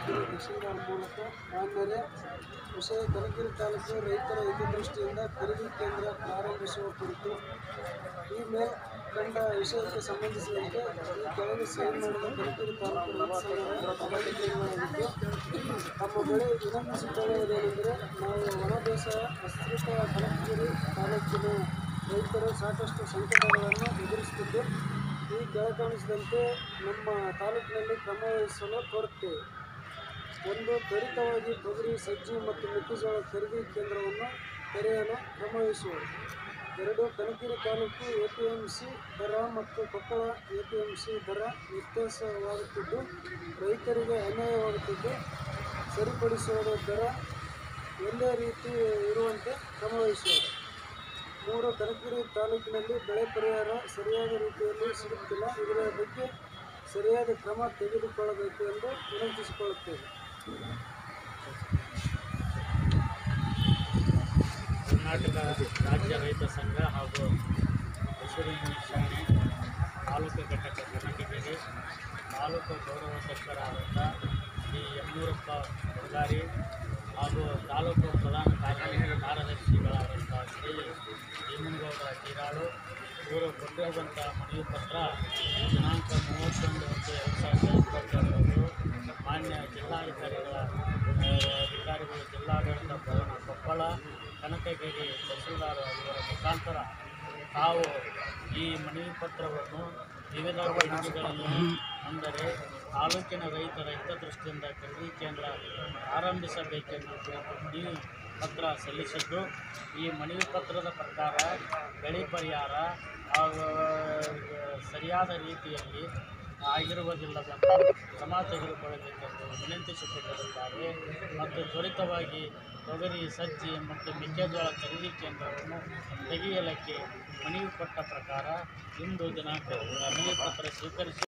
ಮಾಡುತ್ತಿರುವ ತಹಶೀಲ್ದಾರ್ ಮೂಲಕ ಮಾನ್ಯರೇ ವಿಷಯ ಕನಕಗಿರಿ ತಾಲೂಕು ರೈತರ ಹಿತದೃಷ್ಟಿಯಿಂದ ಖರೀದಿ ಕೇಂದ್ರ ಪ್ರಾರಂಭಿಸುವ ಕುರಿತು ಈ ಮೇಲ್ ಕಂಡ ವಿಷಯಕ್ಕೆ ಸಂಬಂಧಿಸಿದಂತೆ ಈ ಕೆಳಗೆ ಸೈನ್ ಮಾಡಿದ ಕನಕಗಿರಿ ತಾಲೂಕು ರೈತ ಸಂಘದ ಪದಾಧಿಕಾರಿಗಳಾಗಿದ್ದು ತಮ್ಮ ಬಳಿ ವಿನಂತಿಸಿಕೊಳ್ಳುವುದೇನೆಂದರೆ ನಾವು ಒಣ ಬೇಸಾಯ ವಿಸ್ತೃತ ಕನಕಗಿರಿ ತಾಲೂಕಿನ ರೈತರು ಸಾಕಷ್ಟು ಸಂಕಟಗಳನ್ನು ಎದುರಿಸುತ್ತಿದ್ದು ಈ ಕೆಳಕಾಣಿಸಿದಂತೆ ನಮ್ಮ ತಾಲೂಕಿನಲ್ಲಿ ಕ್ರಮ ವಹಿಸಲು ಕೋರುತ್ತೇವೆ ಒಂದು ತ್ವರಿತವಾಗಿ ತೊಗರಿ ಸಜ್ಜಿ ಮತ್ತು ಮೆಕ್ಕೆಜೋಳ ಖರೀದಿ ಕೇಂದ್ರವನ್ನು ತೆರೆಯಲು ಕ್ರಮ ವಹಿಸುವುದು ಎರಡು Kanakagiri taluk A P M C ದರ ಮತ್ತು Koppal A P M C ದರ ವ್ಯತ್ಯಾಸವಾಗುತ್ತಿದ್ದು ರೈತರಿಗೆ ಅನ್ಯಾಯವಾಗುತ್ತಿದ್ದು ಸರಿಪಡಿಸುವ ದರ ಒಂದೇ ರೀತಿ ಇರುವಂತೆ ಕ್ರಮ ವಹಿಸುವುದು ಮೂರು ಕನಕಗಿರಿ ತಾಲೂಕಿನಲ್ಲಿ ಬೆಳೆ ಪರಿಹಾರ ಸರಿಯಾದ ರೀತಿಯಲ್ಲಿ ಸಿಗುತ್ತಿಲ್ಲ ಇದರ ಬಗ್ಗೆ ಸರಿಯಾದ ಕ್ರಮ ತೆಗೆದುಕೊಳ್ಳಬೇಕು ಎಂದು ವಿನಂತಿಸಿಕೊಳ್ಳುತ್ತೇವೆ ಕರ್ನಾಟಕ ರಾಜ್ಯ ರೈತ ಸಂಘ ಹಾಗೂ ಹಸಿರು ಮಿಷನ್ ತಾಲೂಕು ಘಟಕ ಕನಕಗಿರಿ ತಾಲೂಕು ಗೌರವಾಧ್ಯಕ್ಷರಾದಂಥ ಶ್ರೀ ಯಮ್ಮೂರಪ್ಪ ಬಳ್ಳಾರಿ ಹಾಗೂ ತಾಲೂಕು ಪ್ರಧಾನ ಕಾರ್ಯ ಕಾರ್ಯದರ್ಶಿಗಳಾದಂಥ ಶ್ರೀ ಭೀಮನಗೌಡ ಜೀರಾಳು ಇವರು ಕೊಟ್ಟಿರುವಂಥ ಮನವಿ ಪತ್ರ ದಿನಾಂಕ ಮೂವತ್ತೊಂದು ಹತ್ತು ಎರಡು ಸಾವಿರದ ಇಪ್ಪತ್ತೆರಡರಂದು ಮಾನ್ಯ ಜಿಲ್ಲಾಧಿಕಾರಿಗಳ ಆ, ಅಧಿಕಾರಿಗಳು ಜಿಲ್ಲಾಡಳಿತ ಭವನ ಕೊಪ್ಪಳ ಕನಕಗಿರಿ ತಹಸೀಲ್ದಾರ್ ಇವರ ಮುಖಾಂತರ ತಾವು ಈ ಮನವಿ ಪತ್ರವನ್ನು ವಿವಿಧ ಬೇಡಿಕೆಗಳನ್ನು ಅಂದರೆ ತಾಲೂಕಿನ ರೈತರ ಹಿತದೃಷ್ಟಿಯಿಂದ ಖರೀದಿ ಕೇಂದ್ರ ಆರಂಭಿಸಬೇಕೆಂದು ಕುರಿತು ಮನವಿ ಪತ್ರ ಸಲ್ಲಿಸಿದ್ದು ಈ ಮನವಿ ಪತ್ರದ ಪ್ರಕಾರ ಬೆಳೆ ಪರಿಹಾರ ಹಾಗೂ ಸರಿಯಾದ ರೀತಿಯಲ್ಲಿ ಆಗಿರುವುದಿಲ್ಲವೆಂದು ಕ್ರಮ ತೆಗೆದುಕೊಳ್ಳಬೇಕೆಂದು ವಿನಂತಿಸಿಕೊಂಡಿರುತ್ತಾರೆ ಮತ್ತು ತ್ವರಿತವಾಗಿ ತೊಗರಿ ಸಜ್ಜಿ ಮತ್ತು ಮೆಕ್ಕೆಜೋಳ ಖರೀದಿ ಕೇಂದ್ರವನ್ನು ತೆಗೆಯಲಿಕ್ಕೆ ಮನವಿ ಕೊಟ್ಟ ಪ್ರಕಾರ ಇಂದು ದಿನಾಂಕ ಮನವಿ ಪತ್ರ ಸ್ವೀಕರಿಸಿ